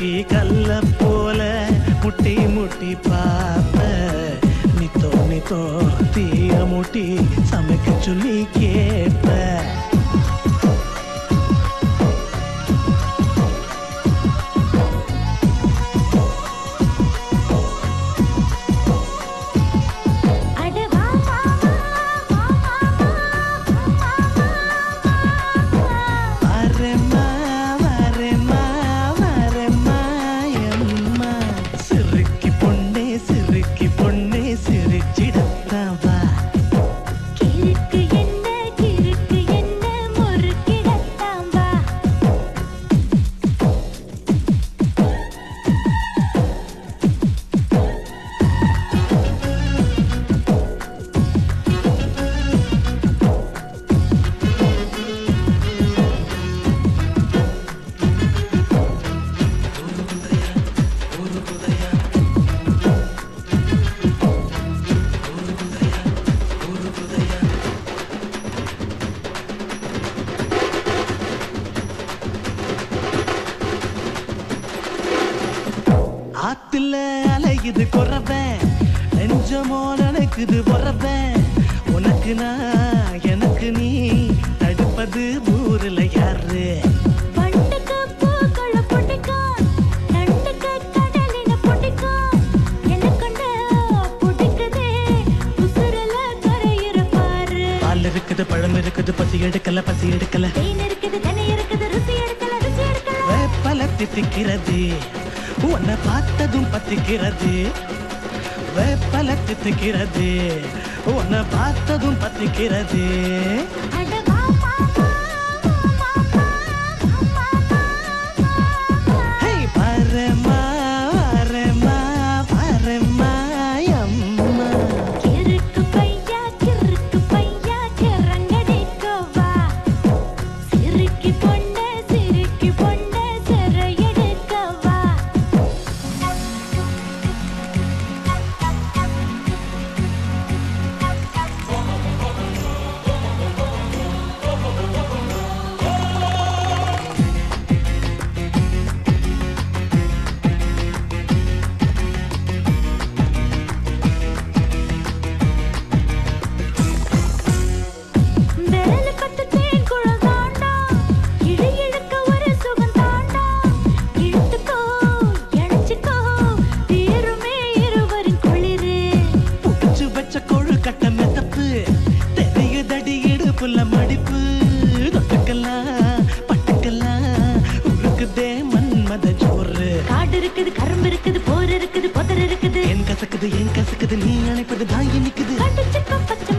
உருக்கி கல்ல போல முட்டி முட்டி பார்ப்ப நித்தோ நித்தோ தீய முட்டி சமைக்க சொல்லி கேட்ப அட வா மாமா வா மாமா வரமா வரமா வரமா எம்மா சிறுக்கி பொண்ணே சிறுக்கி பொண்ணே சிரிச்சிடத்தான் வா கிறுக்கு என்ன கிறுக்கு என்ன முறுக்கிடத்தான் வா ஆத்துல அலையுது குறவன் நெஞ்சமோ நினைக்குது உறவன் உனக்கு நான் எனக்கு நீ தடுப்பது ஊர்ல யாரு வண்டுக்கு பூக்கள பிடிக்கும் நண்டுக்கு கடலின பிடிக்கும் எனக்குண்டு பிடிக்குதே உசுரல கரையிற பாரு பால் இருக்குது பழம் இருக்குது பசி எடுக்கல பசி எடுக்கல தேன் இருக்குது தண்ணி இருக்குது ருசி எடுக்கல ருசி எடுக்கல வேப்பல தித்திக்கிறது உன்னை பார்த்ததும் பத்திக்கிறது வேப்பல தித்திக்கிறது உன்னை பார்த்ததும் பத்திக்கிறது அட வா மாமா வா மாமா வா மாமா ஹே பரமா வரமா பரமா அம்மா கிறுக்கு பையா கிறுக்கு பையா கிறங்கடிக்கோ வா சிறுக்கி பொண்ணு சிறுக்கி பொண்ணு சிறையெடுக்க வா விரல் பட்டு தேன் குழல் தாண்டா இழு இழுக்க ஒரு சுகம் தாண்டா இழுத்துக்கோ இணைச்சுக்கோ தீருமே இருவரின் குளிரு புடிச்சு வச்ச கொழு கட்ட மெத்தப்பு தெரியுதடி இடுப்புல மடிப்பு தொட்டுக்கலாம் பட்டுக்கலாம் உருக்குதே மன்மத ஜோறு காடு இருக்குது கரும்பு இருக்குது போர் இருக்குது புதர் இருக்குது என் கசக்குது என் கசக்குது நீ நினைப்பது தான் இனிக்குது கடிச்சுக்கோ பச்சை